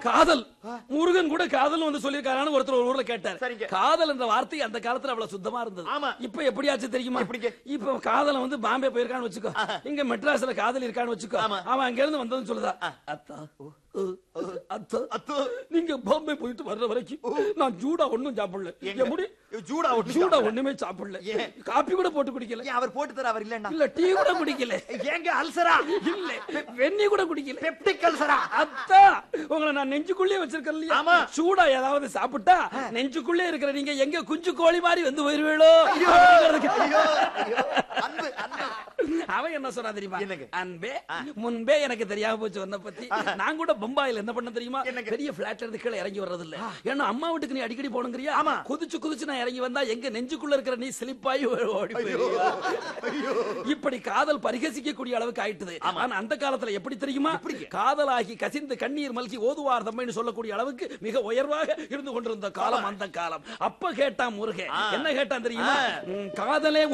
காதல் முருகன் கூட காதல் வந்து சொல்லியிருக்காரான்னு ஒருத்தர் ஒரு ஊர்ல கேட்டார் சரிங்க. காதல் என்ற வார்த்தை அந்த காலத்துல அவ்வளவு சுத்தமா இருந்தது ஆமா. இப்ப எப்படியாச்சு தெரியுமா எப்படிங்க? இப்ப காதலன் வந்து பாம்பே போயிருக்கான்னு வச்சுக்கோ இங்க மெட்ராஸ்ல காதல் இருக்கான்னு வச்சுக்கோ ஆமா. அவன் அங்க இருந்து வந்ததுன்னு சொல்லுதா அத்தா அ, அத்தா அத்தோ. நீங்க பாம்பே போயிட்டு வர்ற வரைக்கும் நான் ஜூடா ஒண்ணும் சாப்பிடல ஏங்க? எப்படி ஜூடா ஒண்ணும் ஜூடா சாப்பிடல. ஒண்ணுமே சாப்பிடல ஏன்? காப்பி கூட போட்டு குடிக்கல ஏன் அவர் போட்டு தர அவர் இல்லன்னா இல்ல டீ கூட குடிக்கல ஏங்க அல்சரா இல்ல வெண்ணி கூட குடிக்கல பெப்டிக் அல்சரா அத்தா உங்களை நான் நெஞ்சுக்குள்ளே வச்சிருக்கேன் இல்லையா ஆமா. சூடா ஏதாவது சாப்பிட்டா நெஞ்சுக்குள்ளே இருக்கிற நீங்க எங்க குஞ்சு கோழி மாதிரி வந்து போயிருவீளோ ஐயோ அப்படிங்கிறதுக்கு. ஐயோ ஐயோ. அன்பு அன்பு அவன் என்ன சொன்னா தெரியுமா என்னங்க? அன்பே முன்பே எனக்கு தெரியாம போச்சு உன்னை பத்தி நான் கூட பம்பாயில என்ன பண்ண தெரியுமா என்னங்க? பெரிய பிளாட் இருந்து கீழே இறங்கி வர்றது இல்ல ஏன்னா அம்மா வீட்டுக்கு நீ அடிக்கடி போகணுங்கிறியா ஆமா. குதிச்சு குதிச்சு நான் இறங்கி வந்தா எங்க நெஞ்சுக்குள்ள இருக்கிற நீ சிலிப்பாயி ஓடி போயிருவியா? இப்படி காதல் பரிகசிக்கக்கூடிய அளவுக்கு ஆயிட்டுது ஆனா அந்த காலத்துல எப்படி தெரியுமா காதலாகி கசிந்து கண்ணீர் மல்கி ஓதுவார் தம்மைன்னு சொல்லக்கூடிய அளவுக்கு மிக உயர்வாக இருந்து கொண்டிருந்த காலம் அந்த காலம் அப்ப கேட்டான் முருகன் என்ன கேட்டான் தெரியுமா உம், காதலே